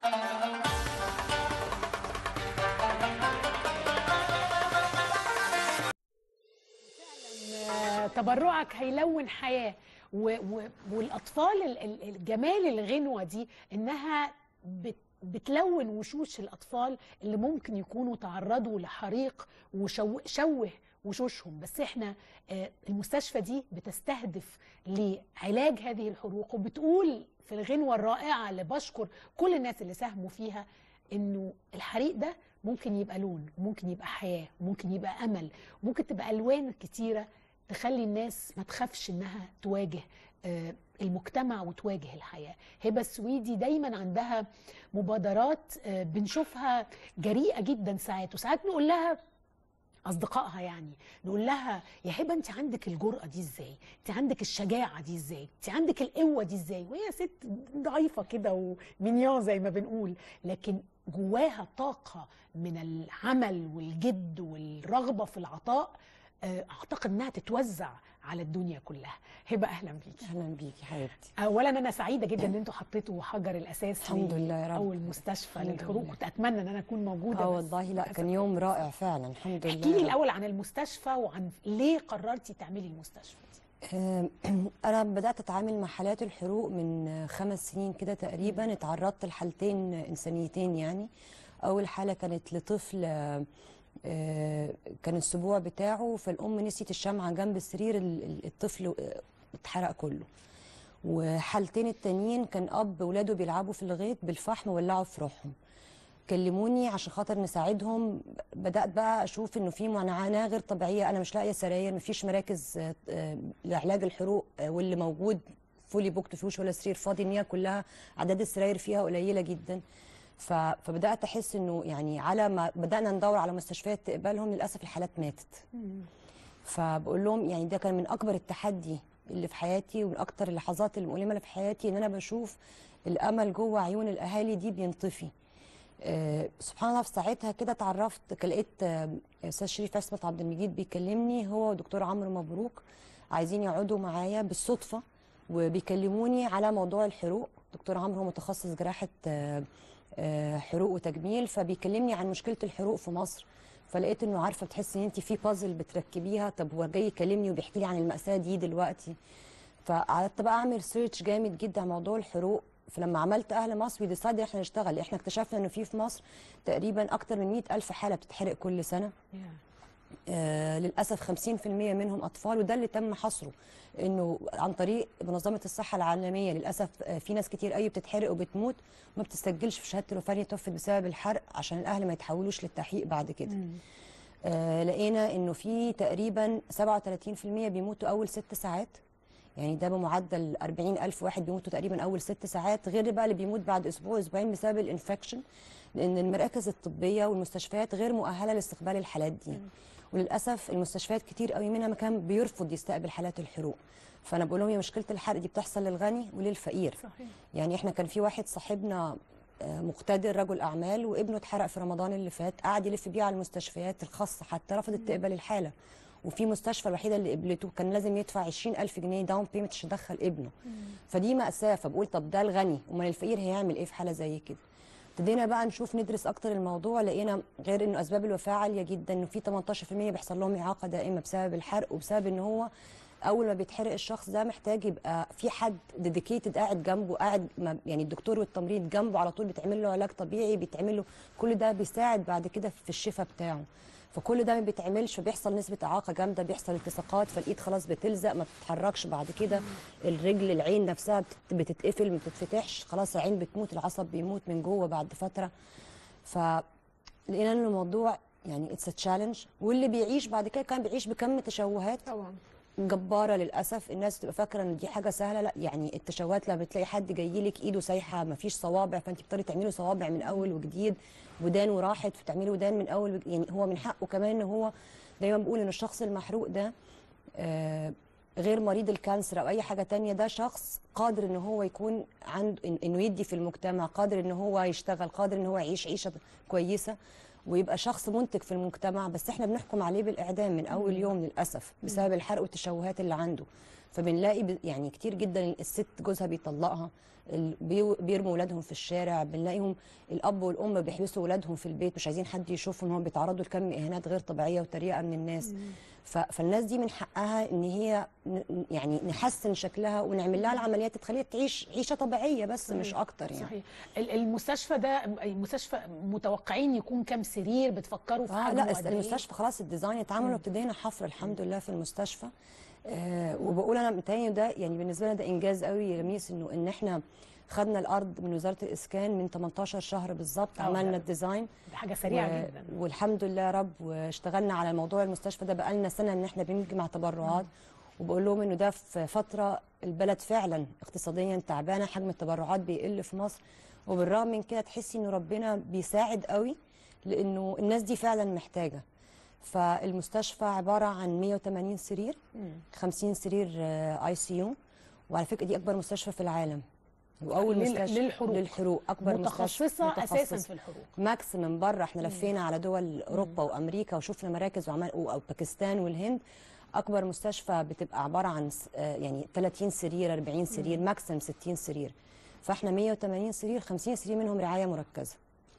آه، تبرعك هيلون حياه و و والاطفال ال- ال- الجمال الغنوه دي انها بت بتلون وشوش الاطفال اللي ممكن يكونوا تعرضوا لحريق وشوه وشوشهم بس احنا آه، المستشفى دي بتستهدف لعلاج هذه الحروق وبتقول في الغنوه الرائعه اللي بشكر كل الناس اللي ساهموا فيها انه الحريق ده ممكن يبقى لون وممكن يبقى حياه وممكن يبقى امل وممكن تبقى الوان كتيره تخلي الناس ما تخافش انها تواجه آه، المجتمع وتواجه الحياه هبه السويدي دايما عندها مبادرات آه، بنشوفها جريئه جدا ساعات وساعات نقول لها اصدقائها يعني نقول لها يا هبه انت عندك الجرأه دي ازاي انت عندك الشجاعه دي ازاي انت عندك القوه دي ازاي وهي ست ضعيفه كده ومنيان زي ما بنقول لكن جواها طاقه من العمل والجد والرغبه في العطاء آه، اعتقد انها تتوزع على الدنيا كلها هبه اهلا بيكي اهلا بيكي حبيبتي اولا انا سعيده جدا ان انتوا حطيتوا حجر الاساس الحمد لله يا رب. اول مستشفى الحمد للحروق لله. كنت اتمنى ان انا اكون موجوده اه بس والله لا للأسف كان يوم رائع فعلا الحمد لله احكي لي يا رب. الاول عن المستشفى وعن ليه قررتي تعملي المستشفى دي آه، انا بدات اتعامل مع حالات الحروق من آه، خمس سنين كده تقريبا اتعرضت لحالتين آه، انسانيتين يعني اول حاله كانت لطفل آه، آه، كان السبوع بتاعه فالام نسيت الشمعه جنب السرير ال- ال- الطفل آه، اتحرق كله وحالتين التانيين كان اب ولاده بيلعبوا في الغيط بالفحم ولعوا في روحهم كلموني عشان خاطر نساعدهم بدات بقى اشوف انه في معاناه غير طبيعيه انا مش لاقيه سراير مفيش مراكز آه، آه، لعلاج الحروق آه، واللي موجود فولي بوكت فيهوش ولا سرير فاضي ان هي كلها عدد السراير فيها قليله جدا ف- فبدات احس انه يعني على ما بدانا ندور على مستشفيات تقبلهم للاسف الحالات ماتت فبقول لهم يعني ده كان من اكبر التحدي اللي في حياتي ومن اكتر اللحظات المؤلمه اللي في حياتي ان انا بشوف الامل جوه عيون الاهالي دي بينطفي آه، سبحان الله في ساعتها كده اتعرفت كان لقيت آه، استاذ شريف عصمت عبد المجيد بيكلمني هو ودكتور عمرو مبروك عايزين يقعدوا معايا بالصدفه وبيكلموني على موضوع الحروق دكتور عمرو هو متخصص جراحه آه، آه، حروق وتجميل فبيكلمني عن مشكله الحروق في مصر فلقيت انه عارفه بتحسي ان انت في بازل بتركبيها طب هو جاي يكلمني وبيحكي لي عن المأساة دي دلوقتي فقعدت بقى اعمل سيرش جامد جدا عن موضوع الحروق فلما عملت اهل مصر وديسايد احنا نشتغل احنا اكتشفنا انه في في مصر تقريبا اكتر من 100 الف حاله بتتحرق كل سنه آه للاسف 50% منهم اطفال وده اللي تم حصره انه عن طريق منظمه الصحه العالميه للاسف آه في ناس كتير قوي بتتحرق وبتموت وما بتسجلش في شهاده الوفاه إن هي توفت بسبب الحرق عشان الاهل ما يتحولوش للتحقيق بعد كده آه لقينا انه في تقريبا 37% بيموتوا اول ست ساعات يعني ده بمعدل 40 ألف واحد بيموتوا تقريبا أول ست ساعات غير بقى اللي بيموت بعد أسبوع أسبوعين بسبب الانفكشن لأن المراكز الطبية والمستشفيات غير مؤهلة لاستقبال الحالات دي وللأسف المستشفيات كتير قوي منها مكان بيرفض يستقبل حالات الحروق فأنا بقول لهم هي مشكلة الحرق دي بتحصل للغني وللفقير صحيح يعني احنا كان في واحد صاحبنا آه، مقتدر رجل اعمال وابنه اتحرق في رمضان اللي فات قعد يلف بيه على المستشفيات الخاصه حتى رفضت تقبل الحاله وفي مستشفى الوحيده اللي قبلته كان لازم يدفع 20000 جنيه داون بيمنت عشان يدخل ابنه فدي ماساه فبقول طب ده الغني امال الفقير هيعمل ايه في حاله زي كده ابتدينا بقى نشوف ندرس اكتر الموضوع لقينا غير انه اسباب الوفاه عاليه جدا انه في 18% بيحصل لهم اعاقه دائمه بسبب الحرق وبسبب ان هو اول ما بيتحرق الشخص ده محتاج يبقى في حد ديديكيتد قاعد جنبه قاعد ما- يعني الدكتور والتمريض جنبه على طول بيتعمل له علاج طبيعي بيتعمل له كل ده بيساعد بعد كده في الشفاء بتاعه فكل ده ما بيتعملش فبيحصل نسبه اعاقه جامده بيحصل التصاقات فالايد خلاص بتلزق ما بتتحركش بعد كده الرجل العين نفسها بتت- بتتقفل ما بتتفتحش خلاص العين بتموت العصب بيموت من جوه بعد فتره فلقينا ان الموضوع يعني اتس تشالنج واللي بيعيش بعد كده كان بيعيش بكم تشوهات طبعا جباره للاسف الناس تبقى فاكره ان دي حاجه سهله لا يعني التشوهات لما بتلاقي حد جاي لك ايده سايحه ما فيش صوابع فانت بتضطري تعملي صوابع من اول وجديد ودانه راحت فتعملي ودان من اول وج... يعني هو من حقه كمان ان هو دايما بقول ان الشخص المحروق ده آه غير مريض الكانسر او اي حاجه تانية ده شخص قادر ان هو يكون عنده إن- انه يدي في المجتمع قادر ان هو يشتغل قادر ان هو يعيش عيشه كويسه ويبقى شخص منتج في المجتمع بس احنا بنحكم عليه بالاعدام من اول يوم للاسف بسبب الحرق والتشوهات اللي عنده فبنلاقي ب- يعني كتير جدا الست جوزها بيطلقها ال- بيو- بيرموا ولادهم في الشارع بنلاقيهم الاب والام بيحبسوا ولادهم في البيت مش عايزين حد يشوفهم هم بيتعرضوا لكم اهانات غير طبيعيه وتريقه من الناس ف- فالناس دي من حقها ان هي ن- يعني نحسن شكلها ونعمل لها العمليات تخليها تعيش عيشه طبيعيه بس مش صحيح. اكتر يعني صحيح ال- المستشفى ده المستشفى متوقعين يكون كام سرير بتفكروا في اه حجمه لا قد إيه؟ المستشفى خلاص الديزاين اتعمل وابتدينا حفر الحمد لله في المستشفى آه وبقول انا متهيألي ده يعني بالنسبه لنا ده انجاز قوي يا لميس انه ان احنا خدنا الارض من وزاره الاسكان من 18 شهر بالظبط آه، عملنا ده- الديزاين ده حاجه سريعه و- جدا والحمد لله يا رب واشتغلنا على موضوع المستشفى ده بقالنا سنه ان احنا بنجمع تبرعات وبقول لهم انه ده في فتره البلد فعلا اقتصاديا تعبانه حجم التبرعات بيقل في مصر وبالرغم من كده تحسي انه ربنا بيساعد قوي لانه الناس دي فعلا محتاجه فالمستشفى عباره عن 180 سرير 50 سرير اي سي يو وعلى فكره دي اكبر مستشفى في العالم واول لل- مستشفى للحروق. للحروق اكبر متخصصه مستشفى اساسا متخصص. في الحروق ماكسيمم بره احنا لفينا على دول اوروبا وامريكا وشفنا مراكز وعمل او باكستان والهند اكبر مستشفى بتبقى عباره عن س- آه يعني 30 سرير 40 سرير ماكسيمم 60 سرير فاحنا 180 سرير 50 سرير منهم رعايه مركزه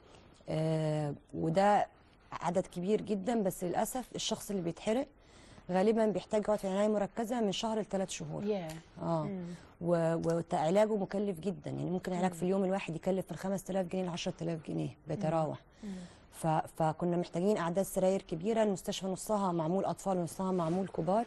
آه وده عدد كبير جدا بس للاسف الشخص اللي بيتحرق غالبا بيحتاج يقعد في عنايه مركزه من شهر لثلاث شهور ياه اه و- وعلاجه مكلف جدا يعني ممكن علاج في اليوم الواحد يكلف من 5000 جنيه ل 10000 جنيه بيتراوح ف... فكنا محتاجين اعداد سراير كبيره المستشفى نصها معمول اطفال ونصها معمول كبار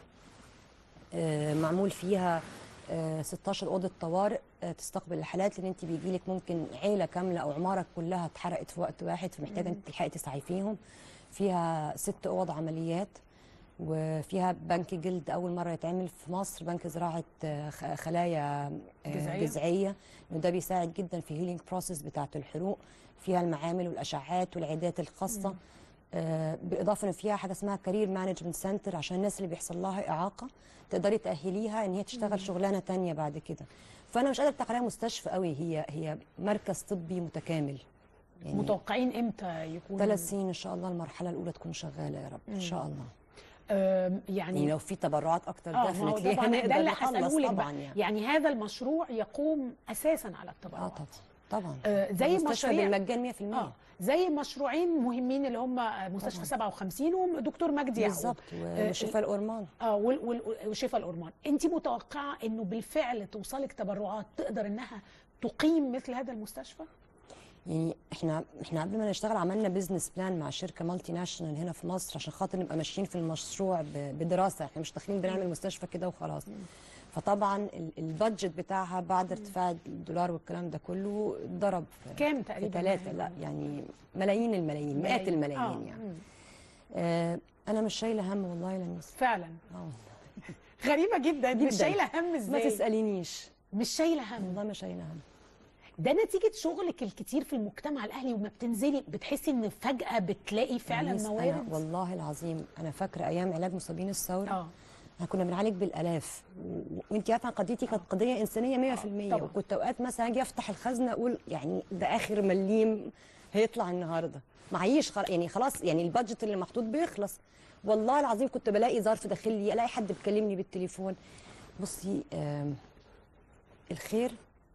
آه، معمول فيها آه، 16 اوضه طوارئ آه، تستقبل الحالات لان انت بيجي لك ممكن عيله كامله او عماره كلها اتحرقت في وقت واحد فمحتاجه انت تلحقي تسعفيهم فيها ست اوض عمليات وفيها بنك جلد اول مره يتعمل في مصر بنك زراعه آه، خ- خلايا آه، جذعية. جذعيه وده بيساعد جدا في هيلينج بروسيس بتاعه الحروق فيها المعامل والاشعاعات والعيادات الخاصه آه، بالاضافه ان فيها حاجه اسمها كارير مانجمنت سنتر عشان الناس اللي بيحصل لها اعاقه تقدري تاهليها ان هي تشتغل شغلانه تانية بعد كده فانا مش قادره افتكر عليها مستشفى قوي هي هي مركز طبي متكامل يعني متوقعين امتى يكون ثلاث سنين ان شاء الله المرحله الاولى تكون شغاله يا رب ان شاء الله آم، يعني يعني لو في تبرعات اكتر اه ما هو ديفنتلي طبعا ده هنقدر اللي نخلص هساله لك طبعا بقى يعني يعني هذا المشروع يقوم اساسا على اه التبرعات طبعا طبعا آه، زي المستشفى مشاريع بالمجان 100% اه زي مشروعين مهمين اللي هم مستشفى 57 ودكتور مجدي يعقوب بالظبط آه، وشفاء الأورمان اه وال- وال- وشفاء الأورمان انت متوقعه انه بالفعل توصلك تبرعات تقدر انها تقيم مثل هذا المستشفى يعني احنا احنا قبل ما نشتغل عملنا بزنس بلان مع شركه مالتي ناشونال هنا في مصر عشان خاطر نبقى ماشيين في المشروع ب- بدراسه احنا مش داخلين بنعمل مستشفى كده وخلاص فطبعا ال- البادجت بتاعها بعد ارتفاع الدولار والكلام ده كله ضرب كام في تقريبا ثلاثه لا يعني ملايين الملايين مئات الملايين آه، يعني مم. آه انا مش شايله هم والله يا لميس فعلا اه غريبه جدا, مش جداً. شايله هم ما ازاي تسالينيش مش شايله هم والله ما شايله هم ده نتيجه شغلك الكتير في المجتمع الاهلي وما بتنزلي بتحسي ان فجاه بتلاقي فعلا لميس، أنا موارد والله العظيم انا فاكره ايام علاج مصابين الثوره اه احنا كنا بنعالج بالالاف و- وانت عارفه قضيتي كانت قضيه انسانيه 100% طبعاً. وكنت اوقات مثلا اجي افتح الخزنه اقول يعني ده اخر مليم هيطلع النهارده معيش خل... يعني خلاص يعني البادجت اللي محطوط بيخلص والله العظيم كنت بلاقي ظرف داخل لي الاقي حد بيكلمني بالتليفون بصي آم، الخير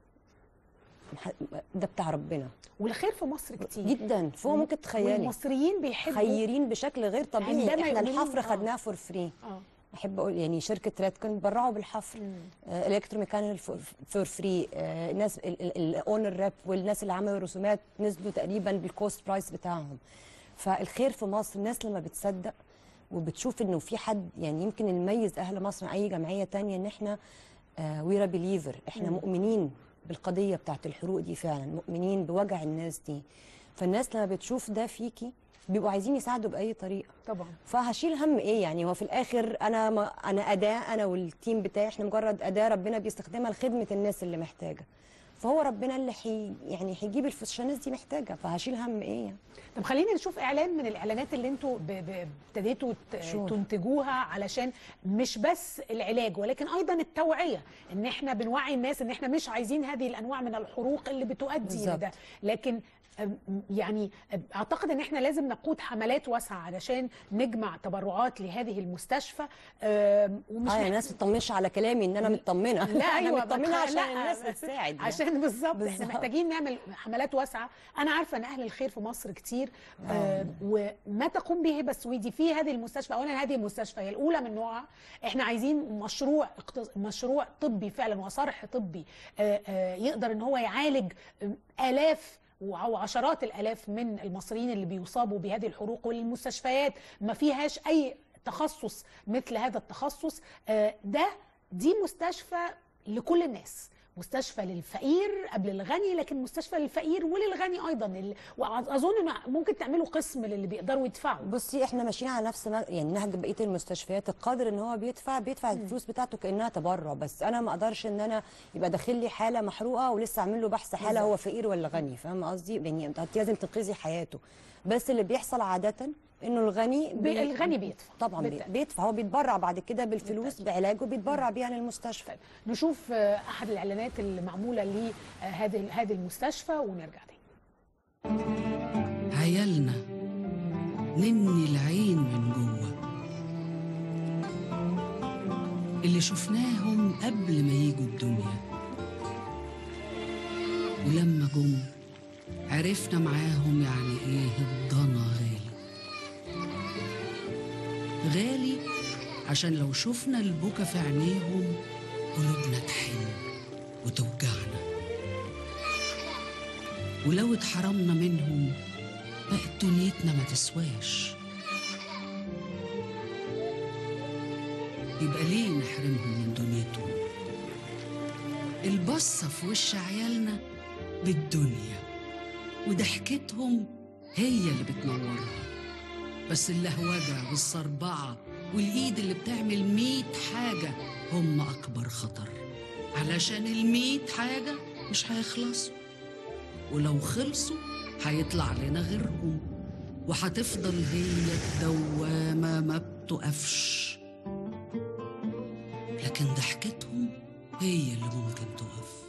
مح- ده بتاع ربنا والخير في مصر كتير جدا فوق ممكن تخيلي والمصريين بيحبوا خيرين بشكل غير طبيعي عندما احنا يقولون- الحفر آه. خدناه فور فري اه احب اقول يعني شركه ريد كانوا بيبرعوا بالحفر الكتروميكانيكال فور فري الناس الاونر راب والناس اللي عملوا الرسومات نزلوا تقريبا بالكوست برايس بتاعهم فالخير في مصر الناس لما بتصدق وبتشوف انه في حد يعني يمكن نميز اهل مصر عن اي جمعيه تانية ان احنا ويرا بليفر احنا مؤمنين بالقضيه بتاعت الحروق دي فعلا مؤمنين بوجع الناس دي فالناس لما بتشوف ده فيكي بيبقوا عايزين يساعدوا باي طريقه طبعا فهشيل هم ايه يعني هو في الاخر انا ما انا اداه انا والتيم بتاعي احنا مجرد اداه ربنا بيستخدمها لخدمه الناس اللي محتاجه فهو ربنا اللي حي يعني هيجيب الفلوس عشان الناس دي محتاجه فهشيل هم ايه يعني طب خلينا نشوف اعلان من الاعلانات اللي انتوا ب- ب- ابتديتوا ت- شور. تنتجوها علشان مش بس العلاج ولكن ايضا التوعيه ان احنا بنوعي الناس ان احنا مش عايزين هذه الانواع من الحروق اللي بتؤدي بالظبط. لده لكن أم، يعني اعتقد ان احنا لازم نقود حملات واسعه علشان نجمع تبرعات لهذه المستشفى أم، ومش اه يعني محت- الناس ما تطمنش على كلامي ان انا مطمنه لا ايوه انا مطمنه بتخ- عشان لا، الناس بتساعد يعني. عشان بالظبط احنا بالظبط. محتاجين نعمل حملات واسعه انا عارفه ان اهل الخير في مصر كتير آه وما تقوم به هبه السويدي في هذه المستشفى اولا هذه المستشفى هي الاولى من نوعها احنا عايزين مشروع اقتص- مشروع طبي فعلا وصرح طبي آه آه يقدر ان هو يعالج الاف او عشرات الالاف من المصريين اللي بيصابوا بهذه الحروق والمستشفيات ما فيهاش اي تخصص مثل هذا التخصص آه، ده دي مستشفى لكل الناس مستشفى للفقير قبل الغني لكن مستشفى للفقير وللغني ايضا ال- واظن إن ممكن تعملوا قسم للي بيقدروا يدفعوا بصي احنا ماشيين على نفس ما يعني نهج بقيه المستشفيات القادر ان هو بيدفع بيدفع الفلوس بتاعته كانها تبرع بس انا ما اقدرش ان انا يبقى داخل لي حاله محروقه ولسه اعمل له بحث حاله هو فقير ولا غني فاهمه قصدي يعني انت لازم تنقذي حياته بس اللي بيحصل عاده انه الغني بي- الغني بيدفع. طبعا بي- بالتالي. بيدفع هو بيتبرع بعد كده بالفلوس بعلاجه بيتبرع بيها للمستشفى نشوف آه، احد الاعلانات اللي معموله لهذه هذه المستشفى ونرجع تاني عيالنا نني العين من جوه اللي شفناهم قبل ما يجوا الدنيا ولما جم عرفنا معاهم يعني ايه الضنا غالي غالي عشان لو شفنا البكا في عينيهم قلوبنا تحن وتوجعنا ولو اتحرمنا منهم بقت دنيتنا ما تسواش يبقى ليه نحرمهم من دنيتهم البصة في وش عيالنا بالدنيا وضحكتهم هي اللي بتنورها بس اللهوجة والصربعة والإيد اللي بتعمل ميت حاجة هم أكبر خطر علشان الميت حاجة مش هيخلصوا ولو خلصوا هيطلع لنا غيرهم وهتفضل هي الدوامة ما بتقفش لكن ضحكتهم هي اللي ممكن تقف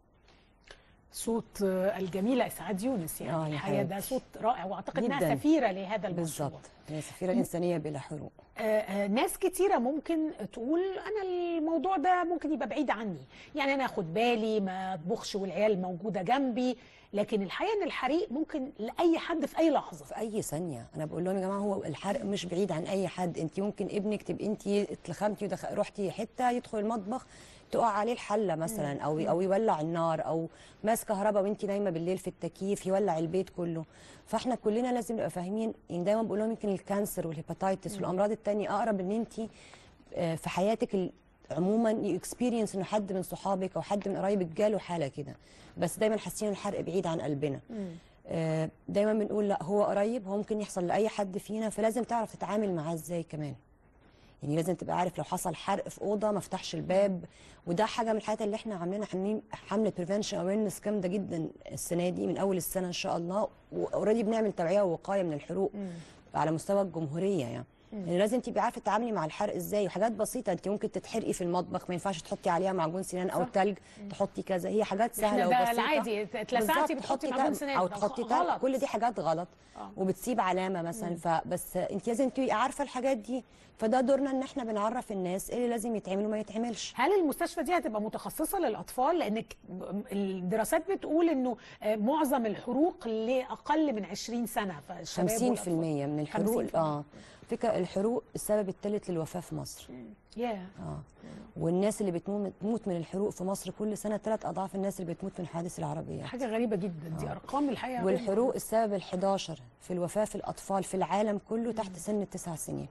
صوت آه، الجميله اسعاد يونس آه، يعني يا الحقيقه ده حبيبتي. صوت رائع واعتقد انها جداً. سفيره لهذا المشروع بالظبط هي سفيره الانسانيه بلا حروق آه، آه، ناس كتيرة ممكن تقول أنا الموضوع ده ممكن يبقى بعيد عني يعني أنا أخد بالي ما أطبخش والعيال موجودة جنبي لكن الحقيقة إن الحريق ممكن لأي حد في أي لحظة في اي ثانيه انا بقول لهم يا جماعه هو الحرق مش بعيد عن اي حد انت ممكن ابنك تبقي انت اتلخمتي ودخ... رحتي حته يدخل المطبخ تقع عليه الحله مثلا او او يولع النار او ماس كهرباء وانت نايمه بالليل في التكييف يولع البيت كله فاحنا كلنا لازم نبقى فاهمين يعني دايما بقول لهم يمكن الكانسر والهيباتيتس والامراض التانية اقرب ان انت آه، في حياتك ال- عموما اكسبيرينس انه حد من صحابك او حد من قرايبك جاله حاله كده بس دايما حاسين الحرق بعيد عن قلبنا آه، دايما بنقول لا هو قريب هو ممكن يحصل لاي حد فينا فلازم تعرف تتعامل معاه ازاي كمان يعني لازم تبقى عارف لو حصل حرق في اوضه ما افتحش الباب وده حاجه من الحاجات اللي احنا عاملينها عاملين حمله بريفنشن اويرنس جامده جدا السنه دي من اول السنه ان شاء الله واوريدي بنعمل توعيه ووقايه من الحروق على مستوى الجمهوريه يعني يعني لازم تبقي عارفه تتعاملي مع الحرق ازاي وحاجات بسيطه انت ممكن تتحرقي في المطبخ ما ينفعش تحطي عليها معجون سنان او صح. تلج تحطي كذا هي حاجات سهله إحنا ده وبسيطه العادي، اتلسعتي بالظبط، بتحطي تحطي معجون تلج سنان، او ده تحطي غ- تلج غلط. كل دي حاجات غلط آه. وبتسيب علامه مثلا فبس انت لازم تبقي عارفه الحاجات دي فده دورنا ان احنا بنعرف الناس ايه اللي لازم يتعمل وما يتعملش هل المستشفى دي هتبقى متخصصة للأطفال؟ لأن ك- الدراسات بتقول إنه آه، معظم الحروق لأقل من 20 سنة فالشباب 50% والأطفال. من الحروق 50%. اه فكره الحروق السبب الثالث للوفاه في مصر ياه اه والناس اللي بتموت بتموت من الحروق في مصر كل سنه ثلاث اضعاف الناس اللي بتموت من الحوادث العربيه حاجة غريبة جدا دي أرقام الحقيقة والحروق السبب ال11 في الوفاه في الاطفال في العالم كله تحت سن التسع سنين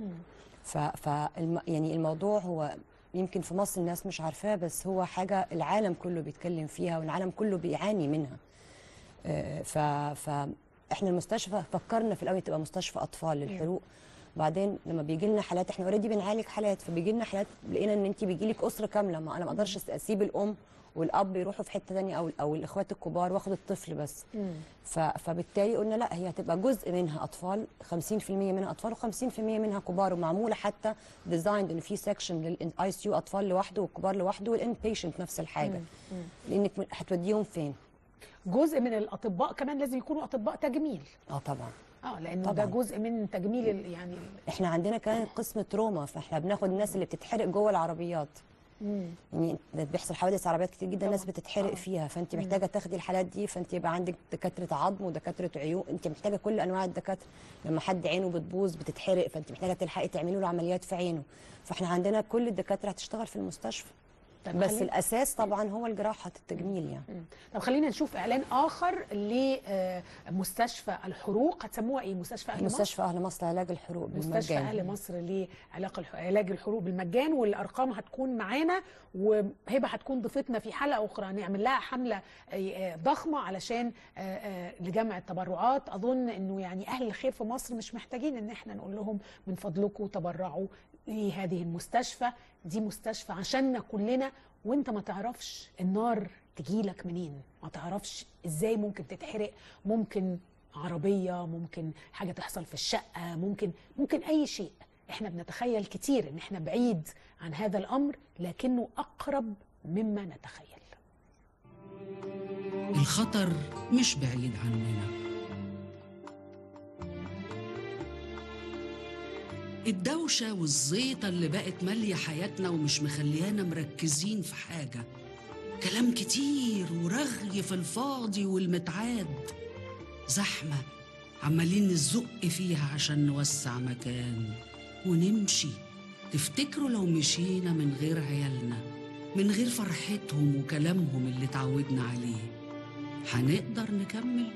ف, ف الم يعني الموضوع هو يمكن في مصر الناس مش عارفاه بس هو حاجه العالم كله بيتكلم فيها والعالم كله بيعاني منها آه، ف ف احنا المستشفى فكرنا في الاول تبقى مستشفى اطفال للحروق بعدين لما بيجي لنا حالات احنا اوريدي بنعالج حالات فبيجي لنا حالات لقينا ان انت بيجي لك اسره كامله ما انا ما اقدرش اسيب الام والاب يروحوا في حته ثانيه او او الاخوات الكبار واخد الطفل بس ف فبالتالي قلنا لا هي هتبقى جزء منها اطفال 50% منها اطفال و50% منها كبار ومعموله حتى ديزايند ان في سكشن للاي سي يو اطفال لوحده والكبار لوحده والان بيشنت نفس الحاجه لانك م- هتوديهم فين جزء من الاطباء كمان لازم يكونوا اطباء تجميل اه طبعا اه لانه ده طبعاً. جزء من تجميل ال- يعني ال- احنا عندنا كمان قسم تروما فاحنا بناخد الناس اللي بتتحرق جوه العربيات مم. يعني ده بيحصل حوادث عربيات كتير جدا الناس طبعاً. بتتحرق آه. فيها فانت محتاجه تاخدي الحالات دي فانت يبقى عندك دكاتره عظم ودكاتره عيون انت محتاجه كل انواع الدكاتره لما حد عينه بتبوظ بتتحرق فانت محتاجه تلحقي تعملي له عمليات في عينه فاحنا عندنا كل الدكاتره هتشتغل في المستشفى طب بس خلينا- الاساس طبعا هو الجراحه التجميل يعني مم. طب خلينا نشوف اعلان اخر لمستشفى الحروق هتسموها ايه مستشفى اهل مصر مستشفى اهل مصر علاج الحروق مستشفى بالمجان اهل مصر لعلاج الح- علاج الحروق بالمجان والارقام هتكون معانا وهبه هتكون ضيفتنا في حلقه اخرى نعمل لها حمله آه، آه، ضخمه علشان آه، آه، لجمع التبرعات اظن انه يعني اهل الخير في مصر مش محتاجين ان احنا نقول لهم من فضلكم تبرعوا لهذه المستشفى دي مستشفى عشاننا كلنا وانت ما تعرفش النار تجيلك منين ما تعرفش ازاي ممكن تتحرق ممكن عربية ممكن حاجة تحصل في الشقة ممكن ممكن أي شيء احنا بنتخيل كتير ان احنا بعيد عن هذا الأمر لكنه أقرب مما نتخيل الخطر مش بعيد عننا الدوشة والزيطة اللي بقت مالية حياتنا ومش مخليانا مركزين في حاجة كلام كتير ورغي في الفاضي والمتعاد زحمة عمالين نزق فيها عشان نوسع مكان ونمشي تفتكروا لو مشينا من غير عيالنا من غير فرحتهم وكلامهم اللي اتعودنا عليه هنقدر نكمل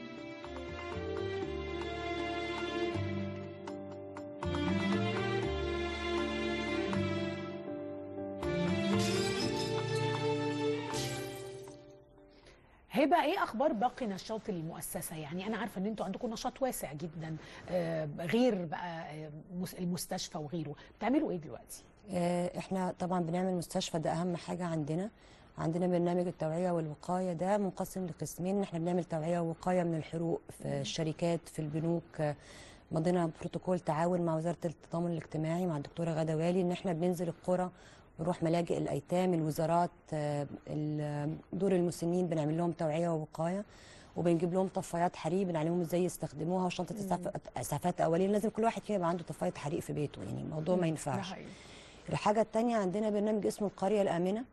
هبه ايه اخبار باقي نشاط المؤسسه يعني انا عارفه ان انتوا عندكم نشاط واسع جدا آه، غير بقى آه، مس- المستشفى وغيره بتعملوا ايه دلوقتي آه، احنا طبعا بنعمل مستشفى ده اهم حاجه عندنا عندنا برنامج التوعيه والوقايه ده منقسم لقسمين احنا بنعمل توعيه ووقايه من الحروق في الشركات في البنوك آه، مضينا بروتوكول تعاون مع وزاره التضامن الاجتماعي مع الدكتوره غاده والي ان احنا بننزل القرى ونروح ملاجئ الايتام الوزارات آه، ال- دور المسنين بنعمل لهم توعيه ووقايه وبنجيب لهم طفايات حريق بنعلمهم ازاي يستخدموها وشنطه إسعاف- اسعافات اوليه لازم كل واحد فينا يبقى عنده طفايه حريق في بيته يعني الموضوع ما ده ينفعش حقيقي. الحاجة التانية عندنا برنامج اسمه القرية الآمنة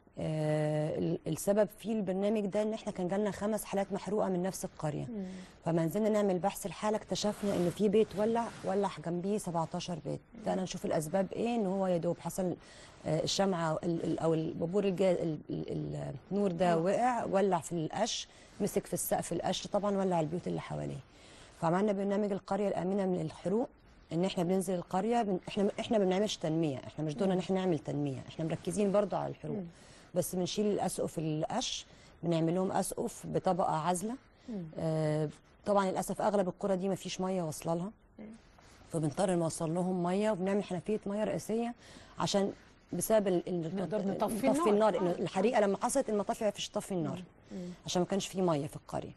آه ال- السبب في البرنامج ده ان احنا كان جالنا خمس حالات محروقة من نفس القرية فما نزلنا نعمل بحث الحالة اكتشفنا ان في بيت ولع ولع جنبيه 17 بيت بدأنا نشوف الاسباب ايه ان هو يا دوب حصل آه الشمعة ال- ال- او البابور الجا ال- ال- ال- النور ده وقع ولع في القش مسك في السقف القش طبعا ولع البيوت اللي حواليه فعملنا برنامج القريه الامنه من الحروق ان احنا بننزل القريه بن... احنا احنا ما بنعملش تنميه احنا مش دورنا ان احنا نعمل تنميه احنا مركزين برضو على الحروق بس بنشيل الاسقف القش بنعمل لهم اسقف بطبقه عازله آه طبعا للاسف اغلب القرى دي ما فيش ميه واصله لها فبنضطر نوصل لهم ميه وبنعمل حنفيه ميه رئيسيه عشان بسبب ال... ال... نقدر نطفي نطفي النار. النار إنه آه. الحريقه لما حصلت المطافي ما فيش تطفي النار عشان ما كانش في ميه في القريه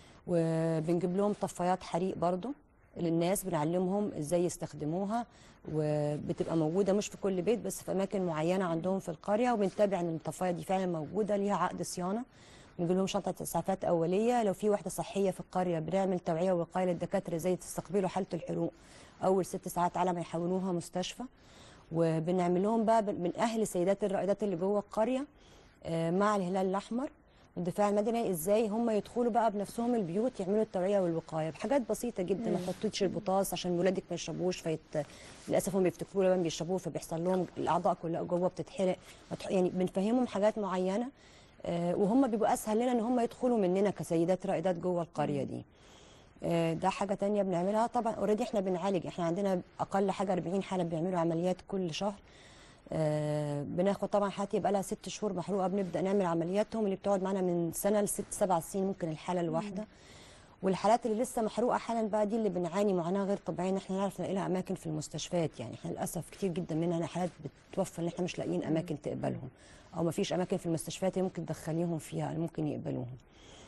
وبنجيب لهم طفايات حريق برضو للناس بنعلمهم ازاي يستخدموها وبتبقى موجوده مش في كل بيت بس في اماكن معينه عندهم في القريه وبنتابع ان الطفايه دي فعلا موجوده ليها عقد صيانه بنجيب لهم شنطه اسعافات اوليه لو في وحده صحيه في القريه بنعمل توعيه ووقايه للدكاتره ازاي تستقبلوا حاله الحروق اول ست ساعات على ما يحولوها مستشفى وبنعمل لهم بقى من اهل السيدات الرائدات اللي جوه القريه آه، مع الهلال الاحمر والدفاع المدني ازاي هم يدخلوا بقى بنفسهم البيوت يعملوا التوعيه والوقايه بحاجات بسيطه جدا ما تحطوش البطاس عشان ولادك ما يشربوش فيت... للاسف هم بيفتكروا لما بيشربوه فبيحصل لهم الاعضاء كلها جوه بتتحرق ما تح- يعني بنفهمهم حاجات معينه آه، وهم بيبقوا اسهل لنا ان هم يدخلوا مننا كسيدات رائدات جوه القريه دي آه، ده حاجه تانية بنعملها طبعا اوريدي احنا بنعالج احنا عندنا اقل حاجه 40 حاله بيعملوا عمليات كل شهر آه، بناخد طبعا حالات يبقى لها ست شهور محروقه بنبدا نعمل عملياتهم اللي بتقعد معانا من سنه لست سبع سنين ممكن الحاله الواحده والحالات اللي لسه محروقه حالا بقى دي اللي بنعاني معاناه غير طبيعيه ان احنا نعرف نلاقي لها اماكن في المستشفيات يعني احنا للاسف كتير جدا مننا حالات بتوفى ان احنا مش لاقيين اماكن تقبلهم او ما فيش اماكن في المستشفيات اللي ممكن تدخليهم فيها اللي ممكن يقبلوهم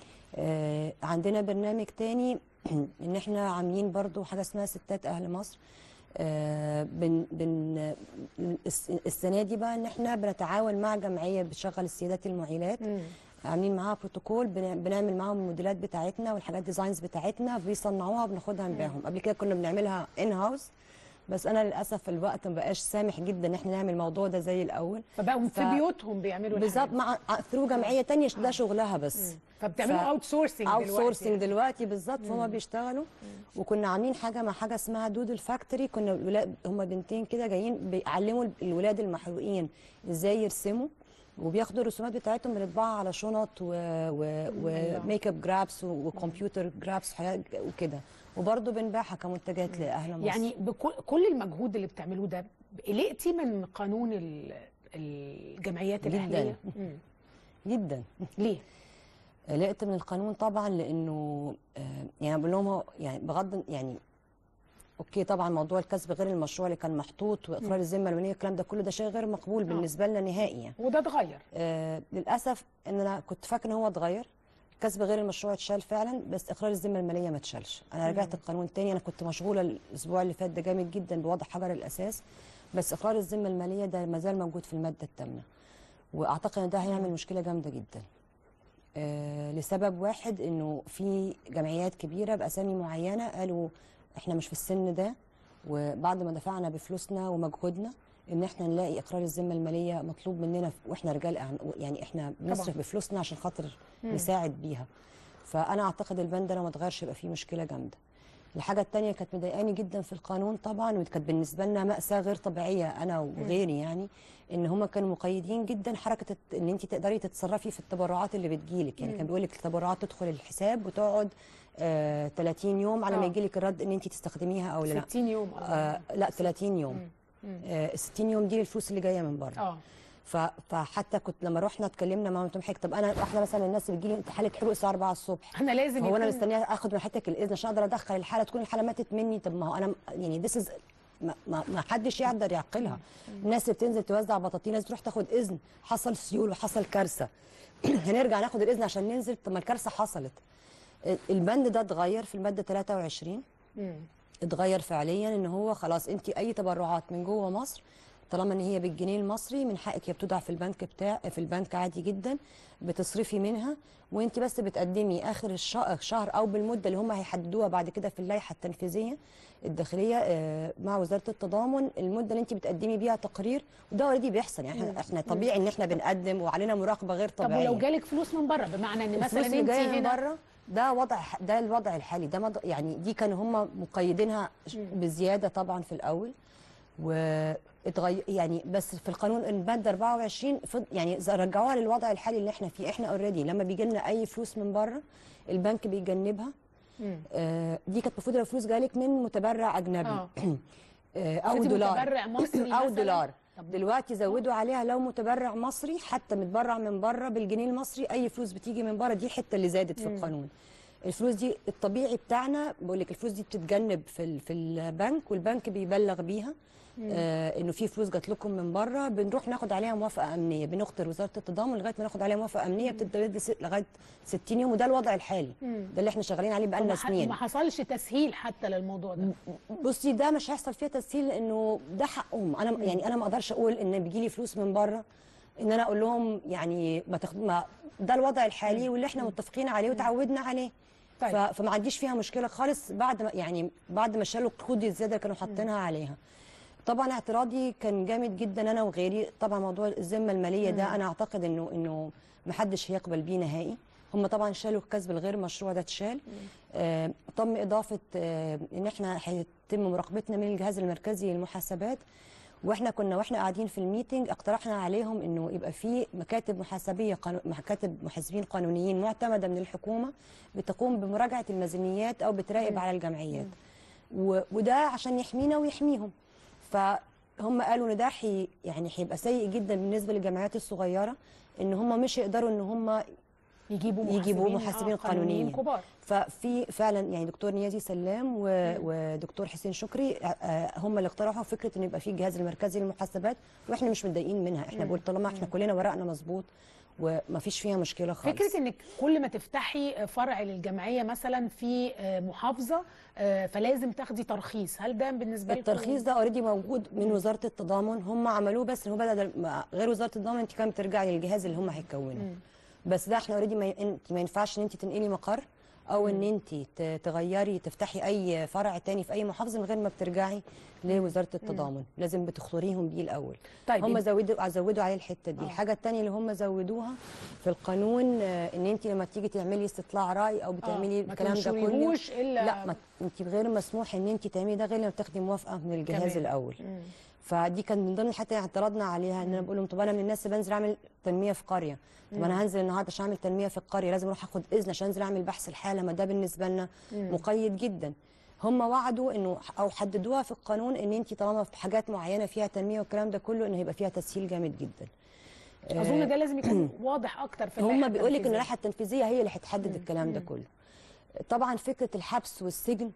آه، عندنا برنامج تاني ان احنا عاملين برضو حاجه اسمها ستات اهل مصر آه، بن بن الس- السنه دي بقى ان احنا بنتعاون مع جمعيه بتشغل السيدات المعيلات عاملين معاها بروتوكول بن- بنعمل معاهم الموديلات بتاعتنا والحاجات ديزاينز بتاعتنا بيصنعوها بناخدها نبيعهم قبل كده كنا بنعملها ان هاوس بس انا للاسف الوقت ما بقاش سامح جدا ان احنا نعمل الموضوع ده زي الاول فبقوا ف- في بيوتهم بيعملوا بالظبط الحاجات. مع ثرو جمعيه تانية ده شغلها بس فبتعملوا ف- اوت سورسنج اوت دلوقتي سورسنج دلوقتي بالظبط فهم بيشتغلوا وكنا عاملين حاجه مع حاجه اسمها دودل فاكتوري كنا الولاد هم بنتين كده جايين بيعلموا الولاد المحروقين ازاي يرسموا وبياخدوا الرسومات بتاعتهم بنطبعها على شنط و... و... وميك اب جرابس وكمبيوتر جرابس حاجات وكده وبرضه بنبيعها كمنتجات لاهل مصر يعني بكل كل المجهود اللي بتعملوه ده قلقتي من قانون ال- الجمعيات جداً. الاهليه مم. جدا ليه قلقت من القانون طبعا لانه آه، يعني بقول لهم هو يعني بغض يعني اوكي طبعا موضوع الكسب غير المشروع اللي كان محطوط واقرار الذمه الماليه الكلام ده كله ده شيء غير مقبول بالنسبه لنا نهائي يعني. وده اتغير آه للاسف ان انا كنت فاكره ان هو اتغير الكسب غير المشروع اتشال فعلا بس اقرار الذمه الماليه ما اتشالش انا رجعت القانون تاني انا كنت مشغوله الاسبوع اللي فات ده جامد جدا بوضع حجر الاساس بس اقرار الذمه الماليه ده ما زال موجود في الماده الثامنه واعتقد ان ده هيعمل مشكله جامده جدا آه لسبب واحد انه في جمعيات كبيره باسامي معينه قالوا احنا مش في السن ده وبعد ما دفعنا بفلوسنا ومجهودنا ان احنا نلاقي اقرار الذمه الماليه مطلوب مننا واحنا رجال أعم- يعني احنا بنصرف بفلوسنا عشان خاطر نساعد بيها فانا اعتقد البند ده لو ما اتغيرش يبقى فيه مشكله جامده الحاجه الثانيه كانت مضايقاني جدا في القانون طبعا وكانت بالنسبه لنا ماساه غير طبيعيه انا وغيري يعني ان هم كانوا مقيدين جدا حركه الت- ان انت تقدري تتصرفي في التبرعات اللي بتجيلك يعني كان بيقول لك التبرعات تدخل الحساب وتقعد آه 30 يوم على آه. ما يجي لك الرد ان انت تستخدميها او لا 60 يوم آه لا 30 يوم آه 60 يوم دي الفلوس اللي جايه من بره اه ف- فحتى كنت لما رحنا اتكلمنا مع مامتهم حاجه طب انا واحده مثلا الناس اللي بتجي لي حاله حروق الساعه 4 الصبح انا لازم هو انا يكون- مستنيه اخد من حضرتك الاذن عشان اقدر ادخل الحاله تكون الحاله ماتت مني طب ما هو انا يعني ذس از ما, ما, ما حدش يقدر يعقلها الناس اللي بتنزل توزع بطاطين لازم تروح تاخد اذن حصل سيول وحصل كارثه هنرجع ناخد الاذن عشان ننزل طب ما الكارثه حصلت البند ده اتغير في الماده 23 مم. اتغير فعليا ان هو خلاص انت اي تبرعات من جوه مصر طالما ان هي بالجنيه المصري من حقك هي بتودع في البنك بتاع في البنك عادي جدا بتصرفي منها وانت بس بتقدمي اخر الش- الشهر او بالمده اللي هم هيحددوها بعد كده في اللائحه التنفيذيه الداخليه آه، مع وزاره التضامن المده اللي انت بتقدمي بيها تقرير وده اوريدي بيحصل يعني احنا احنا طبيعي ان احنا بنقدم وعلينا مراقبه غير طب طبيعيه ولو جالك فلوس من بره بمعنى ان مثلا الفلوس اللي انت جايه من هنا بره ده وضع ده الوضع الحالي ده مض... يعني دي كانوا هم مقيدينها ش- بزياده طبعا في الاول واتغير يعني بس في القانون الماده 24 فض... يعني ز- رجعوها للوضع الحالي اللي احنا فيه احنا اوريدي لما بيجي لنا اي فلوس من بره البنك بيجنبها مم. آه دي كانت المفروض لو فلوس جالك من متبرع اجنبي اه آه او خدي دولار متبرع مصري او مثلاً. دولار طب- دلوقتي زودوا عليها لو متبرع مصري حتى متبرع من بره بالجنيه المصري اي فلوس بتيجي من بره دي الحته اللي زادت في القانون الفلوس دي الطبيعي بتاعنا بقول لك الفلوس دي بتتجنب في ال- في البنك والبنك بيبلغ بيها آه انه في فلوس جات لكم من بره بنروح ناخد عليها موافقه امنيه بنخطر وزاره التضامن لغايه ما ناخد عليها موافقه امنيه بتتمد س- لغايه 60 يوم وده الوضع الحالي ده اللي احنا شغالين عليه بقالنا ما ح- سنين ما حصلش تسهيل حتى للموضوع ده بصي ده مش هيحصل فيها تسهيل لانه ده حقهم انا يعني انا ما اقدرش اقول ان بيجي لي فلوس من بره ان انا اقول لهم يعني ما, تاخد ما ده الوضع الحالي واللي احنا متفقين عليه وتعودنا عليه طيب. ف... فما عنديش فيها مشكله خالص بعد ما يعني بعد ما شالوا القيود الزياده اللي كانوا حاطينها عليها طبعا اعتراضي كان جامد جدا انا وغيري طبعا موضوع الذمه الماليه ده انا اعتقد انه انه ما حدش هيقبل بيه نهائي هم طبعا شالوا الكسب الغير مشروع ده اتشال آه تم اضافه آه ان احنا هيتم مراقبتنا من الجهاز المركزي للمحاسبات واحنا كنا واحنا قاعدين في الميتنج اقترحنا عليهم انه يبقى في مكاتب محاسبيه قانو... مكاتب محاسبين قانونيين معتمده من الحكومه بتقوم بمراجعه الميزانيات او بتراقب على الجمعيات و... وده عشان يحمينا ويحميهم فهم قالوا ان ده حي... يعني هيبقى سيء جدا بالنسبه للجمعيات الصغيره ان هم مش يقدروا ان هم يجيبوا محاسبين يجيبوا محاسبين آه، قانونيين كبار ففي فعلا يعني دكتور نيازي سلام و... ودكتور حسين شكري آه، آه، هم اللي اقترحوا فكره ان يبقى في الجهاز المركزي للمحاسبات واحنا مش متضايقين منها احنا بقول طالما احنا كلنا ورقنا مظبوط وما فيش فيها مشكله خالص فكره انك كل ما تفتحي فرع للجمعيه مثلا في آه، محافظه آه، فلازم تاخدي ترخيص هل ده بالنسبه لكم الترخيص ده اوريدي موجود من وزاره التضامن هم عملوه بس هو بدل ما- غير وزاره التضامن انت كمان بترجعي للجهاز اللي هم هيكونوه بس ده احنا اوريدي ما, ي- انت ما ينفعش ان انت تنقلي مقر او ان انت ت- تغيري تفتحي اي فرع تاني في اي محافظه من غير ما بترجعي لوزاره التضامن لازم بتخضريهم بيه الاول طيب هم إن- زودوا زودوا عليه الحته دي آه. الحاجه الثانيه اللي هم زودوها في القانون آه، ان انت لما تيجي تعملي استطلاع راي او بتعملي ما الكلام ده كله تنشريهوش إلا لا ما انت غير مسموح ان انت تعملي ده غير لما تاخدي موافقه من الجهاز كمان. الاول مم. فدي كان من ضمن الحاجات اللي اعترضنا عليها ان انا بقول لهم طب انا من الناس اللي بنزل اعمل تنميه في قريه طب انا هنزل النهارده عشان اعمل تنميه في القريه لازم اروح اخد اذن عشان انزل اعمل بحث الحاله ما ده بالنسبه لنا مقيد جدا هم وعدوا انه او حددوها في القانون ان انت طالما في حاجات معينه فيها تنميه والكلام ده كله ان هيبقى فيها تسهيل جامد جدا اظن ده لازم يكون واضح اكتر في اللائحة هم بيقول لك ان التنفيذية. اللائحه التنفيذيه هي اللي هتحدد الكلام ده كله طبعا فكره الحبس والسجن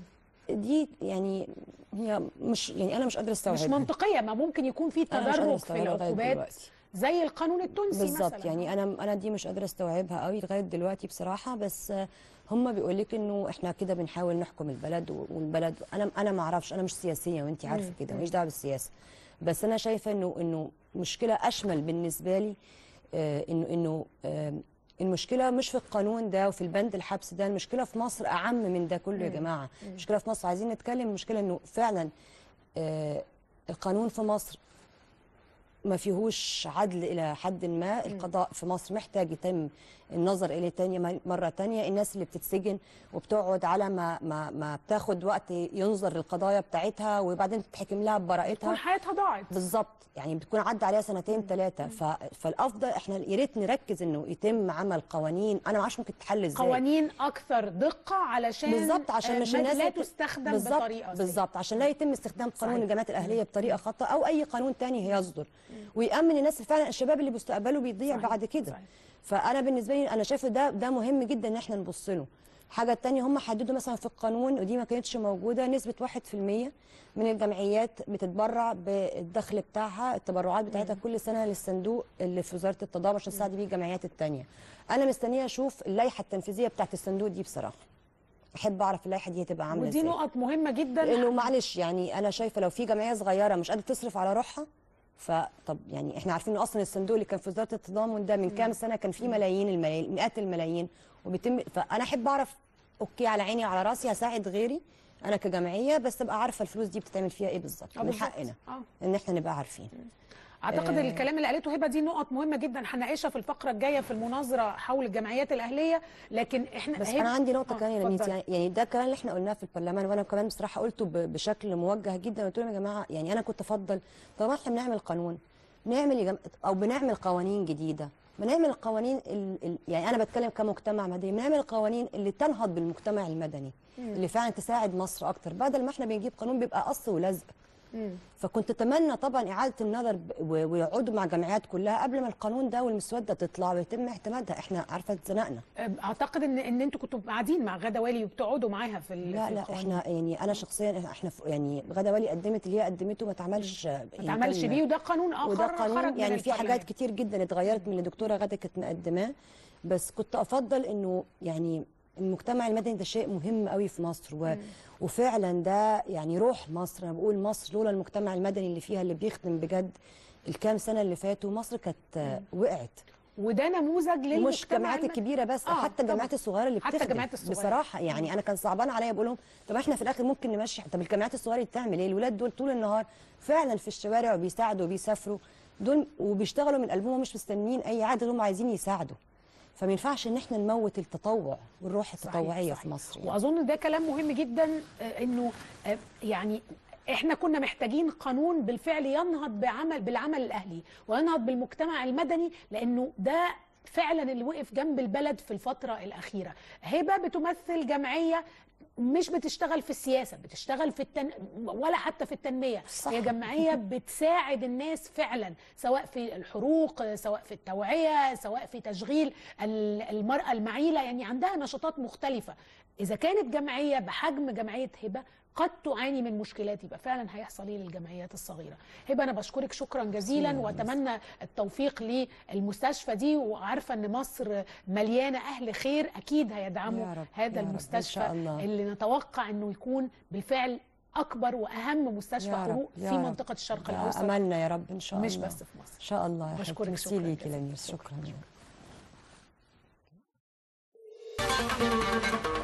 دي يعني هي مش يعني انا مش قادره استوعبها مش منطقيه ما ممكن يكون في أنا مش قادرة تدرج في أستوعبها لغاية العقوبات دلوقتي. زي القانون التونسي بالظبط مثلا يعني انا انا دي مش قادره استوعبها قوي لغايه دلوقتي بصراحه بس هم بيقول لك انه احنا كده بنحاول نحكم البلد و- والبلد انا انا ما اعرفش انا مش سياسيه وانت عارفه كده ماليش دعوه بالسياسه بس انا شايفه انه انه مشكله اشمل بالنسبه لي آه، انه انه آه، المشكله مش في القانون ده وفي البند الحبس ده المشكله في مصر اعم من ده كله يا جماعه المشكله في مصر عايزين نتكلم المشكله انه فعلا آه، القانون في مصر ما فيهوش عدل الى حد ما القضاء في مصر محتاج يتم النظر اليه تانية مره تانية الناس اللي بتتسجن وبتقعد على ما ما ما بتاخد وقت ينظر القضايا بتاعتها وبعدين تتحكم لها ببراءتها تكون حياتها ضاعت بالظبط يعني بتكون عدى عليها سنتين ثلاثه ف... فالافضل احنا يا ريت نركز انه يتم عمل قوانين انا ما اعرفش ممكن تتحل ازاي قوانين اكثر دقه علشان بالظبط عشان آه، مش ما- الناس لا يت- تستخدم بالظبط بطريقه زي بالظبط عشان لا يتم استخدام قانون صحيح. الجامعات الاهليه بطريقه خطا او اي قانون تاني هيصدر ويامن الناس فعلا الشباب اللي مستقبله بيضيع صحيح. بعد كده صحيح. فانا بالنسبه لي انا شايفه ده ده مهم جدا ان احنا نبص له الحاجه الثانيه هم حددوا مثلا في القانون ودي ما كانتش موجوده نسبه 1% من الجمعيات بتتبرع بالدخل بتاعها التبرعات بتاعتها كل سنه للصندوق اللي في وزاره التضامن عشان تساعد بيه الجمعيات الثانيه انا مستنيه اشوف اللائحه التنفيذيه بتاعت الصندوق دي بصراحه احب اعرف اللائحه دي هتبقى عامله ودي ازاي نقط مهمه جدا لانه معلش يعني انا شايفه لو في جمعيه صغيره مش قادره تصرف على روحها فطب يعني احنا عارفين إن اصلا الصندوق اللي كان في وزاره التضامن ده من كام سنه كان فيه ملايين الملايين مئات الملايين وبيتم فانا احب اعرف اوكي على عيني وعلى راسي هساعد غيري انا كجمعيه بس ابقى عارفه الفلوس دي بتتعمل فيها ايه بالظبط آه من بالظبط. حقنا آه. ان احنا نبقى عارفين اعتقد الكلام اللي قالته هبه دي نقط مهمه جدا هنناقشها في الفقره الجايه في المناظره حول الجمعيات الاهليه لكن احنا بس هبة- انا عندي نقطه آه، كمان يا رميت اتفضلي. يعني يعني ده الكلام اللي احنا قلناه في البرلمان وانا كمان بصراحه قلته ب- بشكل موجه جدا قلت لهم يا جماعه يعني انا كنت افضل طالما احنا بنعمل قانون نعمل يا جم... او بنعمل قوانين جديده بنعمل القوانين ال... ال... يعني انا بتكلم كمجتمع مدني بنعمل القوانين اللي تنهض بالمجتمع المدني اللي فعلا تساعد مصر اكتر بدل ما احنا بنجيب قانون بيبقى قص ولزق فكنت اتمنى طبعا اعاده النظر ب- و- ويقعدوا مع جمعيات كلها قبل ما القانون ده والمسوده تطلع ويتم اعتمادها احنا عارفه اتزنقنا اعتقد ان ان انتوا كنتوا قاعدين مع غاده والي وبتقعدوا معاها في ال- لا في لا القوانين. احنا يعني انا شخصيا احنا ف- يعني غدا والي قدمت اللي هي قدمته ما اتعملش ما اتعملش بيه وده قانون اخر وده خرج قانون من يعني في البرلمان. حاجات كتير جدا اتغيرت من اللي الدكتوره غدا كانت مقدماه بس كنت افضل انه يعني المجتمع المدني ده شيء مهم قوي في مصر و... وفعلا ده يعني روح مصر انا بقول مصر لولا المجتمع المدني اللي فيها اللي بيخدم بجد الكام سنه اللي فاتوا مصر كانت وقعت وده نموذج للمجتمع مش الجامعات الم- الكبيره بس آه، حتى الجامعات طبعاً. الصغيره اللي حتى بتخدم الجامعات الصغيرة. بصراحه يعني انا كان صعبان عليا بقول لهم طب احنا في الاخر ممكن نمشي طب الجامعات الصغيره دي بتعمل ايه الولاد دول طول النهار فعلا في الشوارع وبيساعدوا وبيسافروا دول وبيشتغلوا من قلبهم مش مستنيين اي عدد هم عايزين يساعدوا فما ينفعش ان احنا نموت التطوع والروح صحيح، التطوعيه صحيح. في مصر يعني. واظن ده كلام مهم جدا آه، انه آه، يعني احنا كنا محتاجين قانون بالفعل ينهض بعمل بالعمل الاهلي وينهض بالمجتمع المدني لانه ده فعلا اللي وقف جنب البلد في الفتره الاخيره هبه بتمثل جمعيه مش بتشتغل في السياسه بتشتغل في التن... ولا حتى في التنميه صح. هي جمعيه بتساعد الناس فعلا سواء في الحروق سواء في التوعيه سواء في تشغيل ال- المراه المعيله يعني عندها نشاطات مختلفه اذا كانت جمعيه بحجم جمعيه هبه قد تعاني من مشكلات يبقى فعلا هيحصل ايه للجمعيات الصغيره هبه انا بشكرك شكرا جزيلا واتمنى التوفيق للمستشفى دي وعارفه ان مصر مليانه اهل خير اكيد هيدعموا يا رب، هذا يا رب، إن المستشفى شاء الله. اللي نتوقع انه يكون بالفعل اكبر واهم مستشفى يا رب، حروق يا في رب. منطقه الشرق ده الاوسط املنا يا رب ان شاء مش الله بس في مصر ان شاء الله يا بشكرك حبيبتي شكراً ميرسي ليكي جزيلاً. لميس شكرا الحلقه